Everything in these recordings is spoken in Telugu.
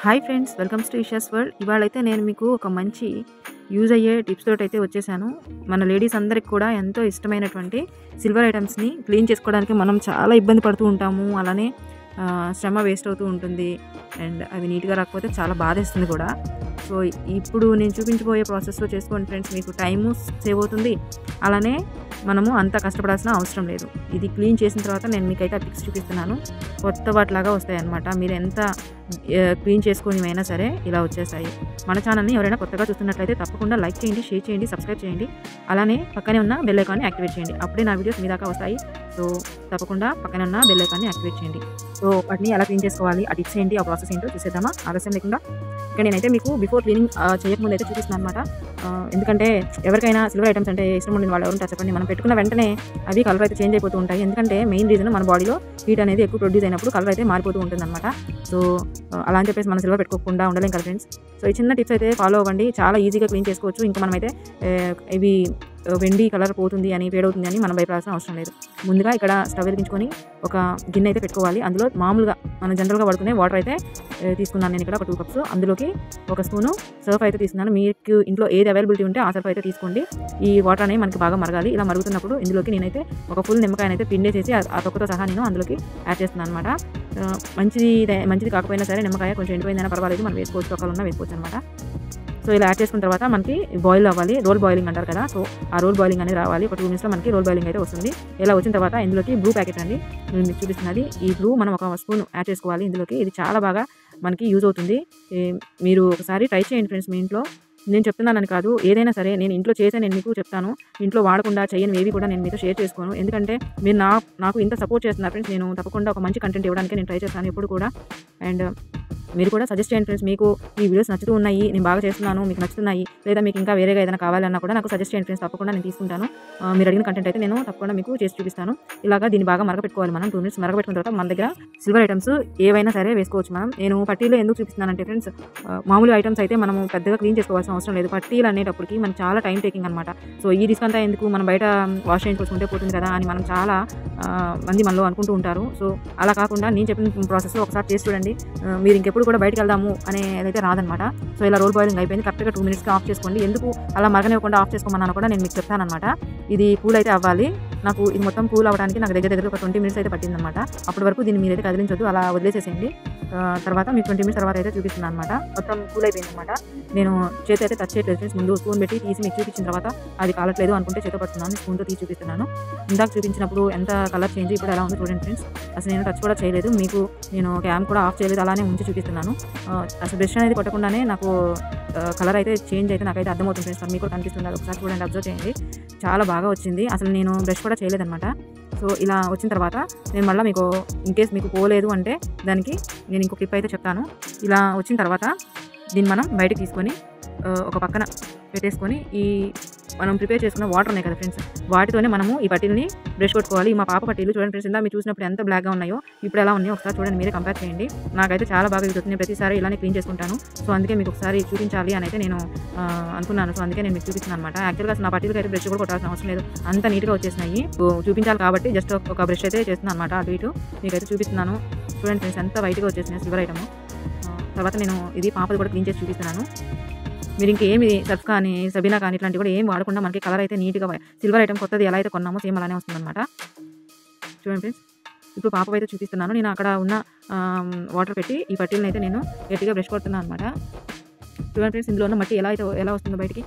hi friends welcome to Isha's world ఇవాళైతే నేను మీకు ఒక మంచి యూజ్ అయ్యే టిప్స్ తోటి అయితే వచ్చేసాను మన లేడీస్ అందరికి కూడా ఎంతో ఇష్టమైనటువంటి సిల్వర్ ఐటమ్స్ని క్లీన్ చేసుకోవడానికి మనం చాలా ఇబ్బంది పడుతూ ఉంటాము అలానే ఆ, శ్రమ వేస్ట్ అవుతూ ఉంటుంది అండ్ అవి నీట్గా రాకపోతే చాలా బాధేస్తుంది కూడా సో ఇప్పుడు నేను చూపించబోయే ప్రాసెస్లో చేసుకోండి ఫ్రెండ్స్ మీకు టైము సేవ్ అవుతుంది అలానే మనము అంత కష్టపడాల్సిన అవసరం లేదు ఇది క్లీన్ చేసిన తర్వాత నేను మీకైతే ఆ పిక్స్ చూపిస్తున్నాను కొత్త వాటిలాగా వస్తాయి అన్నమాట మీరు ఎంత క్లీన్ చేసుకొని అయినా సరే ఇలా వచ్చేస్తాయి మన ఛానల్ని ఎవరైనా కొత్తగా చూస్తున్నట్లయితే తప్పకుండా లైక్ చేయండి షేర్ చేయండి సబ్స్క్రైబ్ చేయండి అలానే పక్కనే ఉన్న బెల్ ఐకాన్ని యాక్టివేట్ చేయండి అప్పుడే నా వీడియోస్ మీ దాకా వస్తాయి సో తప్పకుండా పక్కనే ఉన్న బెల్ ఐకాన్ని యాక్టివేట్ చేయండి సో వాటిని ఎలా క్లీన్ చేసుకోవాలి ఆ టిప్స్ ఏంటి ఆ ప్రాసెస్ ఏంటో చూసేద్దామా ఆలస్యం లేకుండా ఇక్కడ నేనైతే మీకు బిఫోర్ క్లీనింగ్ చేయకముందు అయితే చూపిస్తున్నాను అనమాట ఎందుకంటే ఎవరికైనా సిల్వర్ ఐటమ్స్ అంటే ఇష్టం ఉండని వాళ్ళు ఎవరు చెప్పండి మనం పెట్టుకున్న వెంటనే అవి కలర్ అయితే చేంజ్ అయిపోతూ ఉంటాయి ఎందుకంటే మెయిన్ రీజన్ మన బాడీలో హీట్ అనేది ఎక్కువ ప్రొడ్యూస్ అయినప్పుడు కలర్ అయితే మారిపోతూ ఉంటుంది అనమాట సో ఆ, అలా అని చెప్పేసి మనం సిల్వర్ పెట్టుకోకుండా ఉండలేం కదా ఫ్రెండ్స్ సో ఈ చిన్న టిప్స్ అయితే ఫాలో అవ్వండి చాలా ఈజీగా క్లీన్ చేసుకోవచ్చు ఇంకా మనమైతే ఆ, ఇవి ఆ, వెండి కలర్ పోతుంది అని వేడవుతుంది అని మనం భయపడాల్సిన అవసరం లేదు ముందుగా ఇక్కడ స్టవ్ వెలిగించుకొని ఒక గిన్నె అయితే పెట్టుకోవాలి అందులో మామూలుగా మనం జనరల్గా వాడుకునే వాటర్ అయితే ఆ, తీసుకున్నాను నేను ఇక్కడ ఒక టూ కప్స్ అందులోకి ఒక స్పూను సర్ఫ్ అయితే తీసుకున్నాను మీకు ఇంట్లో ఏది అవైలబిలిటీ ఉంటే ఆ సర్ఫ్ అయితే తీసుకోండి ఈ వాటర్ అనేవి మనకి బాగా మరగాలి ఇలా మరుగుతున్నప్పుడు ఇందులోకి నేనైతే ఒక ఫుల్ నిమ్మకాయ అయితే పిండేసేసి ఆ- ఆ తొక్కతో సహా నేను అందులోకి యాడ్ చేస్తున్నాను అనమాట మంచిది ఇదే- మంచిది కాకపోయినా సరే నిమ్మకాయ కొంచెం ఎండిపోయిందైనా పర్వాలేదు మనం వేసుకోవచ్చు తొక్కలున్నా వేసుకోవచ్చు అనమాట సో ఇలా యాడ్ చేసుకున్న తర్వాత మనకి బాయిల్ అవ్వాలి రోల్ బాయిలింగ్ అంటారు కదా సో ఆ రోల్ బాయిలింగ్ అనేది రావాలి ఒక టూ మినిట్స్లో మనకి రోల్ బాయిలింగ్ అయితే వస్తుంది ఇలా వచ్చిన తర్వాత ఇందులోకి బ్లూ ప్యాకెట్ అండి నేను మీకు చూపిస్తున్నది ఈ బ్లూ మనం ఒక స్పూన్ యాడ్ చేసుకోవాలి ఇందులోకి ఇది చాలా బాగా మనకి యూజ్ అవుతుంది ఏ, మీరు ఒకసారి ట్రై చేయండి ఫ్రెండ్స్ మీ ఇంట్లో నేను చెప్తున్నానని కాదు ఏదైనా సరే నేను ఇంట్లో చేసే నేను మీకు చెప్తాను ఇంట్లో వాడకుండా చేయని ఏవి కూడా నేను మీతో షేర్ చేసుకోను ఎందుకంటే మీరు నా నాకు ఇంత సపోర్ట్ చేస్తున్నారు ఫ్రెండ్స్ నేను తప్పకుండా ఒక మంచి కంటెంట్ ఇవ్వడానికి నేను ట్రై చేస్తాను ఎప్పుడు కూడా అండ్ మీరు కూడా సజెస్ట్ చేయండి ఫ్రెండ్స్ మీకు ఈ వీడియోస్ నచ్చుతూ ఉన్నాయి నేను బాగా చేస్తున్నాను మీకు నచ్చుతున్నాయి లేదా మీకు ఇంకా వేరేగా ఏదైనా కావాలన్నా కూడా నాకు సజెస్ట్ చేయండి ఫ్రెండ్స్ తప్పకుండా నేను తీసుకుంటాను ఆ, మీరు అడిగిన కంటెంట్ అయితే నేను తప్పకుండా మీకు చేసి చూపిస్తాను ఇలాగా దీన్ని బాగా మరగపెట్టుకోవాలి మనం టూ మినిట్స్ మరగపెట్టుకున్న తర్వాత మన దగ్గర సిల్వర్ ఐటమ్స్ ఏవైనా సరే వేసుకోవచ్చు మనం నేను పట్టీలో ఎందుకు చూపిస్తున్నానంటే ఫ్రెండ్స్ మామూలు ఐటమ్స్ అయితే మనం పెద్దగా క్లీన్ చేసుకోవాల్సిన అవసరం లేదు పట్టీలు అనేటప్పటికి మనకి చాలా టైం టేకింగ్ అనమాట సో ఈ రిస్క్ అంతా ఎందుకు మనం బయట వాష్ చేయించుకుంటే పోతుంది కదా అని మనం చాలా ఆ, మంది మనలో అనుకుంటూ ఉంటారు సో అలా కాకుండా నేను చెప్పిన ప్రాసెస్లో ఒకసారి చేసి చూడండి ఆ, మీరు ఇంకెప్పుడు కూడా బయటకు వెళ్దాము అనేది రాదనమాట సో ఇలా రోల్ బాయిలింగ్ అయిపోయింది కరెక్ట్గా టూ మినిట్స్కి ఆఫ్ చేసుకోండి ఎందుకు అలా మరగనివ్వకుండా ఆఫ్ చేసుకోమన్నాను కూడా నేను మీకు చెప్తానమాట ఇది కూల్ అయితే అవ్వాలి నాకు ఇది మొత్తం కూల్ అవ్వడానికి నాకు దగ్గర దగ్గర ఒక ట్వంటీ మినిట్స్ అయితే పట్టిందనమాట అప్పటి వరకు దీన్ని మీరైతే కదిలించొద్దు అలా వదిలేసేసేయండి ఆ, తర్వాత మీకు ట్వంటీ మినిట్స్ తర్వాత అయితే చూపిస్తున్నాను అనమాట మొత్తం కూల్ అయిపోయింది అనమాట నేను చేతి అయితే టచ్ చేయట్లేదు ఫ్రెండ్స్ ముందు స్పూన్ పెట్టి తీసి మీకు చూపించిన తర్వాత అది కాలట్లేదు అనుకుంటే చేత పడుతున్నాను స్పూన్తో తీసి చూపిస్తున్నాను ఇందాక చూపించినప్పుడు ఎంత కలర్ చేంజ్ ఇప్పుడు ఎలా ఉందో చూడండి ఫ్రెండ్స్ అసలు నేను టచ్ కూడా చేయలేదు మీకు నేను క్యామ్ కూడా ఆఫ్ చేయలేదు అలానే ఉంచి చూపిస్తున్నాను ఆ, అసలు బ్రష్ అనేది కొట్టకుండానే నాకు కలర్ అయితే చేంజ్ అయితే నాకైతే అర్థమవుతుంది ఫ్రెండ్స్ మీకు కూడా కనిపిస్తుంది అది ఒకసారి చూడండి అబ్జర్వ్ చేయండి చాలా బాగా వచ్చింది అసలు నేను బ్రష్ కూడా చేయలేదన్నమాట సో ఇలా వచ్చిన తర్వాత నేను మళ్ళీ మీకు ఇన్ కేస్ మీకు పోలేదు అంటే దానికి నేను ఇంకో క్లిప్ అయితే చెప్తాను ఇలా వచ్చిన తర్వాత దీన్ని మనం బయటకు తీసుకొని ఆ, ఒక పక్కన పెట్టేసుకొని ఈ మనం ప్రిపేర్ చేసుకున్న వాటర్ ఉన్నాయి కదా ఫ్రెండ్స్ వాటితోనే మనము ఈ పట్టీలని బ్రష్ కొట్టుకోవాలి ఈ మా పాప పట్టీలు చూడండి ఫ్రెండ్స్ ఇందా మీరు చూసినప్పుడు ఎంత బ్లాక్గా ఉన్నాయో ఇప్పుడు ఎలా ఉన్నాయో ఒకసారి చూడండి మీరే కంపేర్ చేయండి నాకైతే చాలా బాగా యూజ్ అవుతుంది నేను ప్రతిసారి ఇలానే క్లీన్ చేసుకుంటాను సో అందుకే మీకు ఒకసారి చూపించాలి అని అయితే నేను ఆ, అనుకున్నాను సో అందుకే నేను మీకు చూపిస్తున్నాను అనమాట యాక్చువల్గా అసలు నా పట్టీలకి అయితే బ్రష్ కూడా కొట్టాల్సిన అవసరం లేదు అంత నీట్గా వచ్చేసినాయి సో చూపించాలి కాబట్టి జస్ట్ ఒక బ్రష్ అయితే చేస్తున్నాను అనమాట అటు ఇటు మీకైతే చూపిస్తున్నాను చూడండి ఫ్రెండ్స్ ఎంత వైట్గా వచ్చేసినాయి సిల్వర్ ఐటమ్ తర్వాత నేను ఇది పాపది కూడా క్లీన్ చేసి చూపిస్తున్నాను మీరు ఇంకేమి సర్ఫ్ కానీ సబీనా కానీ ఇట్లాంటివి కూడా ఏం వాడకుండా మనకి కలర్ అయితే నీట్గా సిల్వర్ ఐటమ్ కొత్తది ఎలా అయితే కొన్నామో సేమ్ అలానే వస్తుందన్నమాట చూడండి ఫ్రెండ్స్ ఇప్పుడు పాప అయితే చూపిస్తున్నాను నేను అక్కడ ఉన్న వాటర్ పెట్టి ఈ పట్టీలను అయితే నేను గట్టిగా బ్రష్ కొడుతున్నాను అనమాట చూడండి ఫ్రెండ్స్ ఇందులో ఉన్న మట్టి ఎలా అయితే ఎలా వస్తుందో బయటికి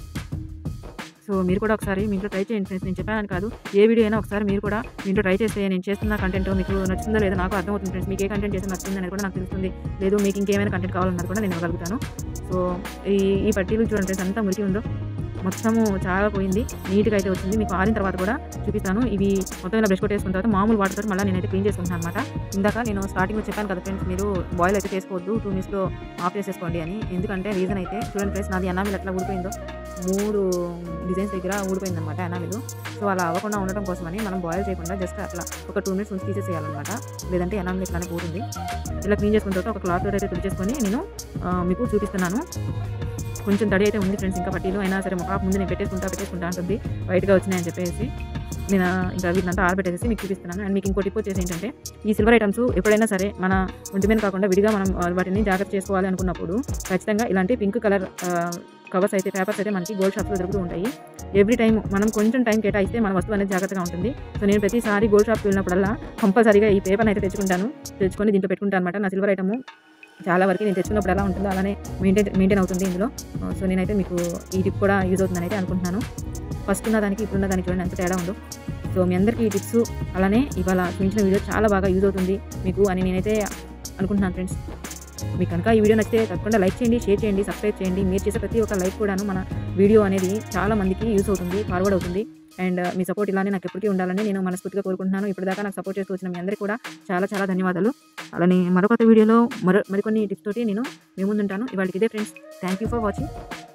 సో మీరు కూడా ఒకసారి మీ ఇంట్లో ట్రై చేయండి ఫ్రెండ్స్ నేను చెప్పాను కాదు ఏ వీడియో అయినా ఒకసారి మీరు కూడా మీ ఇంట్లో ట్రై చేస్తే నేను చేస్తున్న కంటెంట్ మీకు నచ్చుతుందో లేదో నాకు అర్థమవుతుంది ఫ్రెండ్స్ మీకు ఏ కంటెంట్ చేస్తే నచ్చుతుంది అనేది కూడా నాకు తెలుస్తుంది లేదు మీకు ఇంకేమైనా కంటెంట్ కావాలన్నది కూడా నేను ఇవ్వగలుగుతాను సో ఈ ఈ పట్టీలు చూడండి ఫ్రెండ్స్ అంతా మురికి ఉందో మొత్తము చాలా పోయింది నీట్గా అయితే వచ్చింది మీకు ఆరిన తర్వాత కూడా చూపిస్తాను ఇవి మొత్తం ఇలా బ్రష్ కొట్టేసుకున్న తర్వాత మామూలు వాటర్ తోటి మళ్ళీ నేనైతే క్లీన్ చేసుకుంటాను అనమాట ఇందాక నేను స్టార్టింగ్లో చెప్పాను కదా ఫ్రెండ్స్ మీరు బాయిల్ అయితే చేసుకోవద్దు టూ మినిట్స్లో ఆఫ్ చేసేసుకోండి అని ఎందుకంటే రీజన్ అయితే చూడండి ఫ్రెండ్స్ నాది ఎనామిల్ ఎట్లా ఊడిపోయిందో మూడు డిజైన్స్ దగ్గర ఊడిపోయింది అనమాట ఎనామిల్ సో అలా అవ్వకుండా ఉండటం కోసమని మనం బాయిల్ చేయకుండా జస్ట్ అట్లా ఒక టూ మినిట్స్ ఉంచి తీసేసేయాలన్నమాట లేదంటే ఎనామిల్ ఇట్లానే పోతుంది ఇలా క్లీన్ చేసుకున్న తర్వాత ఒక క్లాత్ అయితే తుడిచేసుకొని నేను ఆ, మీకు చూపిస్తున్నాను కొంచెం తడి అయితే ఉంది ఫ్రెండ్స్ ఇంకా పట్టీలు అయినా సరే మొక్క ముందు నేను పెట్టేసుకుంటా పెట్టేసుకుంటా ఉంటుంది వైట్గా వచ్చినాయని చెప్పేసి నేను ఇంకా వీటినంతా ఆరబెట్టేసి మీకు చూపిస్తున్నాను అండ్ మీకు ఇంకో టిప్ వచ్చేసి ఏంటంటే ఈ సిల్వర్ ఐటమ్స్ ఎప్పుడైనా సరే మన ఒంటి మీద కాకుండా విడిగా మనం ఆ, వాటిని జాగ్రత్త చేసుకోవాలి అనుకున్నప్పుడు ఖచ్చితంగా ఇలాంటి పింక్ కలర్ కవర్స్ అయితే పేపర్స్ అయితే మనకి గోల్డ్ షాప్స్లో దొరుకుతూ ఉంటాయి ఎవ్రీ టైం మనం కొంచెం టైం కేటాయిస్తే మన వస్తువు అనేది జాగ్రత్తగా ఉంటుంది సో నేను ప్రతిసారి గోల్డ్ షాప్కి వెళ్ళినప్పుడల్లా కంపల్సరీగా ఈ పేపర్ని అయితే తెచ్చుకుంటాను తెచ్చుకొని దీంట్లో పెట్టుకుంటాను అనమాట నా సిల్వర్ ఐటమ్ చాలా వరకు నేను తెచ్చుకున్నప్పుడు ఎలా ఉంటుందో అలానే మెయింటైన్ మెయింటైన్ అవుతుంది ఇందులో సో నేనైతే మీకు ఈ టిప్ కూడా యూజ్ అవుతుందని అయితే అనుకుంటున్నాను ఫస్ట్ ఉన్న దానికి ఇప్పుడున్న దానికి చూడండి ఎంత తేడా ఉందో సో మీ అందరికీ ఈ టిప్స్ అలానే ఇవాళ చూపించిన వీడియో చాలా బాగా యూజ్ అవుతుంది మీకు అని నేనైతే అనుకుంటున్నాను ఫ్రెండ్స్ మీకు కనుక ఈ వీడియో నచ్చితే తప్పకుండా లైక్ చేయండి షేర్ చేయండి సబ్స్క్రైబ్ చేయండి మీరు చేసే ప్రతి ఒక్క లైక్ కూడాను మన వీడియో అనేది చాలా మందికి యూస్ అవుతుంది ఫార్వర్డ్ అవుతుంది అండ్ మీ సపోర్ట్ ఇలానే నాకు ఎప్పటికీ ఉండాలని నేను మనస్ఫూర్తిగా కోరుకుంటున్నాను ఇప్పటిదాకా నాకు సపోర్ట్ చేస్తూ వచ్చిన మీ అందరికీ కూడా చాలా చాలా ధన్యవాదాలు అలానే మరొక వీడియోలో మరో మరికొన్ని టిప్స్ తోటి నేను మీ ముందుంటాను ఇవాళకి ఇదే friends thank you for watching